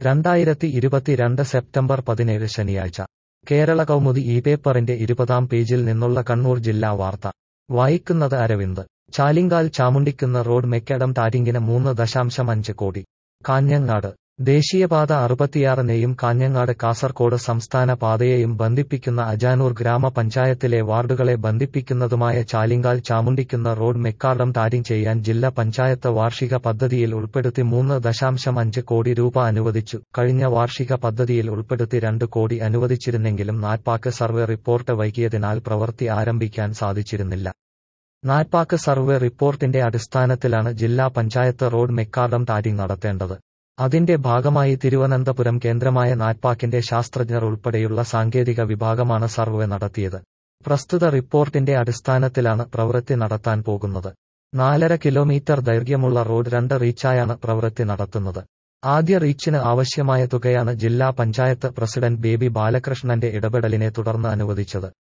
രണ്ടായിരത്തി ഇരുപത്തിരണ്ട് സെപ്റ്റംബർ പതിനേഴ് ശനിയാഴ്ച കേരള കൗമുദി ഈ പേപ്പറിന്റെ ഇരുപതാം പേജിൽ നിന്നുള്ള കണ്ണൂർ ജില്ലാ വാർത്ത വായിക്കുന്നത് അരവിന്ദ് ചാലിങ്കാൽ ചാമുണ്ടിക്കുന്ന റോഡ് മെക്കഡം ടാരിങ്ങിന് മൂന്ന് ദശാംശം അഞ്ച് കോടി കാഞ്ഞങ്ങാട് ദേശീയപാത അറുപത്തിയാറിനെയും കാഞ്ഞങ്ങാട് കാസർകോട് സംസ്ഥാന പാതയെയും ബന്ധിപ്പിക്കുന്ന അജാനൂർ ഗ്രാമപഞ്ചായത്തിലെ വാർഡുകളെ ബന്ധിപ്പിക്കുന്നതുമായ ചാലിങ്കാൽ ചാമുണ്ടിക്കുന്ന റോഡ് മെക്കാർഡം ടാരിങ് ചെയ്യാൻ ജില്ലാ പഞ്ചായത്ത് വാർഷിക പദ്ധതിയിൽ ഉൾപ്പെടുത്തി മൂന്ന് ദശാംശം അഞ്ച് കോടി രൂപ അനുവദിച്ചു കഴിഞ്ഞ വാർഷിക പദ്ധതിയിൽ ഉൾപ്പെടുത്തി രണ്ട് കോടി അനുവദിച്ചിരുന്നെങ്കിലും നാറ്റ്പാക്ക് സർവേ റിപ്പോർട്ട് വൈകിയതിനാൽ പ്രവൃത്തി ആരംഭിക്കാൻ സാധിച്ചിരുന്നില്ല നാറ്റ്പാക്ക് സർവേ റിപ്പോർട്ടിന്റെ അടിസ്ഥാനത്തിലാണ് ജില്ലാ പഞ്ചായത്ത് റോഡ് മെക്കാർഡം ടാരിങ് നടത്തേണ്ടത് അതിന്റെ ഭാഗമായി തിരുവനന്തപുരം കേന്ദ്രമായ നാറ്റ്പാക്കിന്റെ ശാസ്ത്രജ്ഞർ ഉൾപ്പെടെയുള്ള സാങ്കേതിക വിഭാഗമാണ് സർവേ നടത്തിയത് പ്രസ്തുത റിപ്പോർട്ടിന്റെ അടിസ്ഥാനത്തിലാണ് പ്രവൃത്തി നടത്താൻ പോകുന്നത് നാലര കിലോമീറ്റർ ദൈർഘ്യമുള്ള റോഡ് രണ്ട് റീച്ചായാണ് പ്രവൃത്തി നടത്തുന്നത് ആദ്യ റീച്ചിന് ആവശ്യമായ തുകയാണ് ജില്ലാ പഞ്ചായത്ത് പ്രസിഡന്റ് ബേബി ബാലകൃഷ്ണന്റെ ഇടപെടലിനെ തുടർന്ന് അനുവദിച്ചത്